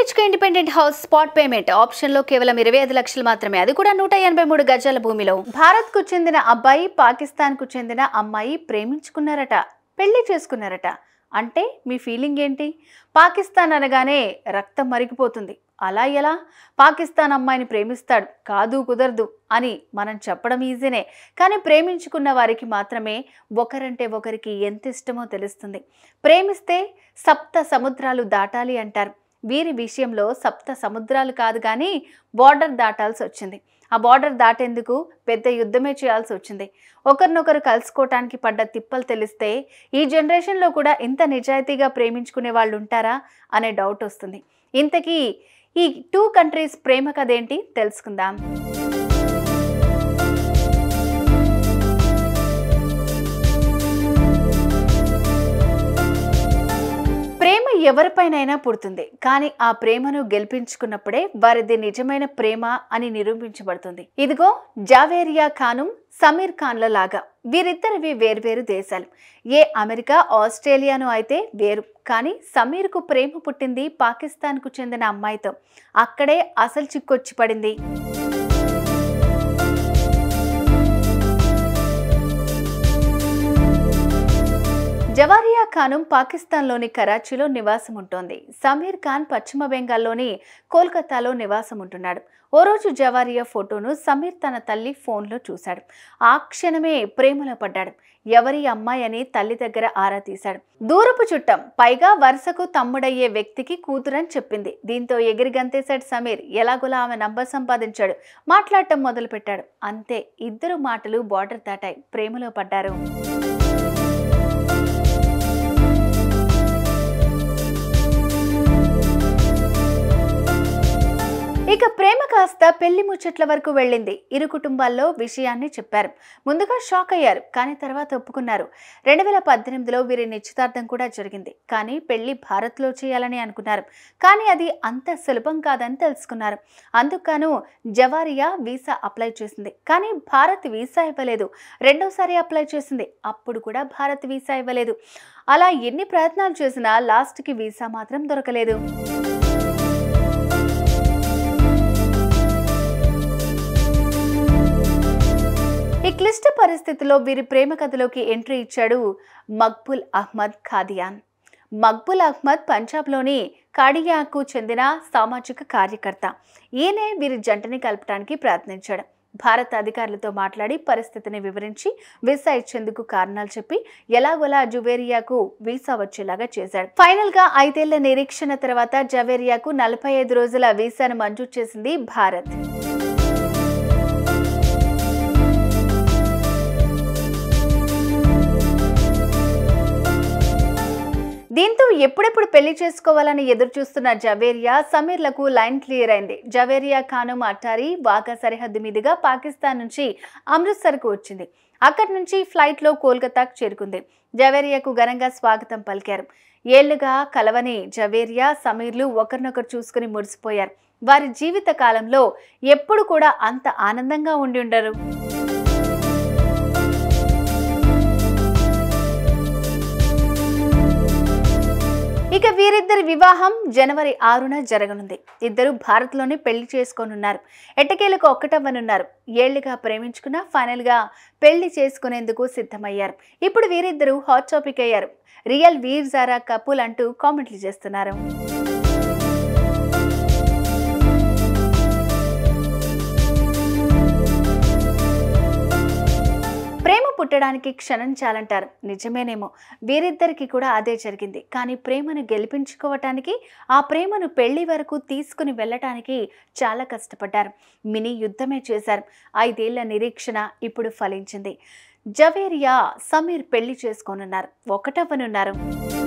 BHK independent house spot payment option లో కేవలం ఇరవై ఐదు లక్షలు మాత్రమే అది కూడా నూట ఎనభై మూడు గజాల భూమిలో భారత్ కు చెందిన అబ్బాయి పాకిస్తాన్ కు చెందిన అమ్మాయి ప్రేమించుకున్నారట పెళ్లి చేసుకున్నారట అంటే మీ ఫీలింగ్ ఏంటి పాకిస్తాన్ అనగానే రక్తం మరిగిపోతుంది అలా ఎలా పాకిస్తాన్ అమ్మాయిని ప్రేమిస్తాడు కాదు కుదరదు అని మనం చెప్పడం ఈజీనే కానీ ప్రేమించుకున్న వారికి మాత్రమే ఒకరంటే ఒకరికి ఎంత ఇష్టమో తెలుస్తుంది ప్రేమిస్తే సప్త సముద్రాలు దాటాలి అంటారు వీరి విషయంలో సప్త సముద్రాలు కాదు కానీ బార్డర్ దాటాల్సి వచ్చింది ఆ బార్డర్ దాటేందుకు పెద్ద యుద్ధమే చేయాల్సి వచ్చింది ఒకరినొకరు కలుసుకోవటానికి పడ్డ తిప్పలు తెలిస్తే ఈ జనరేషన్లో కూడా ఇంత నిజాయితీగా ప్రేమించుకునే వాళ్ళు ఉంటారా అనే డౌట్ వస్తుంది ఇంతకీ ఈ టూ కంట్రీస్ ప్రేమ కథేంటి తెలుసుకుందాం ప్రేమ ఎవరిపైనైనా పుడుతుంది కానీ ఆ ప్రేమను గెలిపించుకున్నప్పుడే వారిది నిజమైన ప్రేమ అని నిరూపించబడుతుంది ఇదిగో జావేరియా ఖానుం సమీర్ ఖాన్ల లాగా వీరిద్దరివి వేర్వేరు దేశాలు ఏ అమెరికా ఆస్ట్రేలియాను అయితే వేరు కానీ సమీర్కు ప్రేమ పుట్టింది పాకిస్తాన్కు చెందిన అమ్మాయితో అక్కడే అసలు చిక్కొచ్చి పడింది జవారియా ఖానం పాకిస్తాన్లోని కరాచీలో నివాసం ఉంటోంది సమీర్ ఖాన్ పశ్చిమ బెంగాల్లోని కోల్కతాలో నివాసం ఉంటున్నాడు ఓ రోజు జవారియా ఫోటోను సమీర్ తన తల్లి ఫోన్లో చూశాడు ఆ క్షణమే ప్రేమలో పడ్డాడు ఎవరి అమ్మాయి అని తల్లి దగ్గర ఆరా తీశాడు దూరపు చుట్టం పైగా వరుసకు తమ్ముడయ్యే వ్యక్తికి కూతురని చెప్పింది దీంతో ఎగిరి గంతేశాడు సమీర్ ఎలాగోలా ఆమె నంబర్ సంపాదించాడు మాట్లాడటం మొదలుపెట్టాడు అంతే ఇద్దరు మాటలు బార్డర్ దాటాయి ప్రేమలో పడ్డారు ఇక ప్రేమ కాస్త పెళ్లి ముచ్చట్ల వరకు వెళ్ళింది ఇరు కుటుంబాల్లో విషయాన్ని చెప్పారు ముందుగా షాక్ అయ్యారు కానీ తర్వాత ఒప్పుకున్నారు రెండు వేల పద్దెనిమిదిలో వీరి నిశ్చితార్థం కూడా జరిగింది కానీ పెళ్లి భారత్లో చేయాలని అనుకున్నారు కానీ అది అంత సులభం కాదని తెలుసుకున్నారు అందుకను జవారియా వీసా అప్లై చేసింది కానీ భారత్ వీసా ఇవ్వలేదు రెండోసారి అప్లై చేసింది అప్పుడు కూడా భారత్ వీసా ఇవ్వలేదు అలా ఎన్ని ప్రయత్నాలు చేసినా లాస్ట్కి వీసా మాత్రం దొరకలేదు ఈ క్లిష్ట పరిస్థితిలో వీరి ప్రేమ కథలోకి ఎంట్రీ ఇచ్చాడు మక్బుల్ అహ్మద్ ఖాదియాన్ మక్బుల్ అహ్మద్ పంజాబ్లోని కాడియాకు చెందిన సామాజిక కార్యకర్త ఈయనే వీరి జంటని కలపడానికి ప్రయత్నించాడు భారత అధికారులతో మాట్లాడి పరిస్థితిని వివరించి వీసా ఇచ్చేందుకు కారణాలు చెప్పి ఎలాగోలా జువేరియాకు వీసా వచ్చేలాగా చేశాడు ఫైనల్ గా ఐదేళ్ల నిరీక్షణ తర్వాత జవేరియాకు నలభై ఐదు రోజుల వీసాను మంజూరు చేసింది భారత్ దీంతో ఎప్పుడెప్పుడు పెళ్లి చేసుకోవాలని ఎదురు చూస్తున్న జవేరియా సమీర్లకు లైన్ క్లియర్ అయింది జవేరియా ఖానుం అటారీ వాఘా సరిహద్దు మీదుగా పాకిస్తాన్ నుంచి అమృత్సర్కు వచ్చింది అక్కడి నుంచి ఫ్లైట్లో కోల్కతాకు చేరుకుంది జవేరియాకు ఘనంగా స్వాగతం పలికారు ఏళ్లుగా కలవని జవేరియా సమీర్లు ఒకరినొకరు చూసుకుని మురిసిపోయారు వారి జీవిత కాలంలో ఎప్పుడు కూడా అంత ఆనందంగా ఉండి ఉండరు ఇక వీరిద్దరి వివాహం జనవరి ఆరున జరగనుంది ఇద్దరు భారత్లోనే పెళ్లి చేసుకోనున్నారు ఎట్టకేలకు ఒక్కటవ్వనున్నారు ఏళ్లుగా ప్రేమించుకున్న ఫైనల్గా పెళ్లి చేసుకునేందుకు సిద్ధమయ్యారు ఇప్పుడు వీరిద్దరూ హాట్ టాపిక్ అయ్యారు రియల్ వీర్ జారా కపుల్ అంటూ కామెంట్లు చేస్తున్నారు ప్రేమ పుట్టడానికి క్షణం చాలంటారు నిజమేనేమో వీరిద్దరికి కూడా అదే జరిగింది కానీ ప్రేమను గెలిపించుకోవటానికి ఆ ప్రేమను పెళ్లి వరకు తీసుకుని వెళ్ళటానికి చాలా కష్టపడ్డారు మినీ యుద్ధమే చేశారు ఐదేళ్ల నిరీక్షణ ఇప్పుడు ఫలించింది జవేరియా సమీర్ పెళ్లి చేసుకోనున్నారు ఒకటవ్వనున్నారు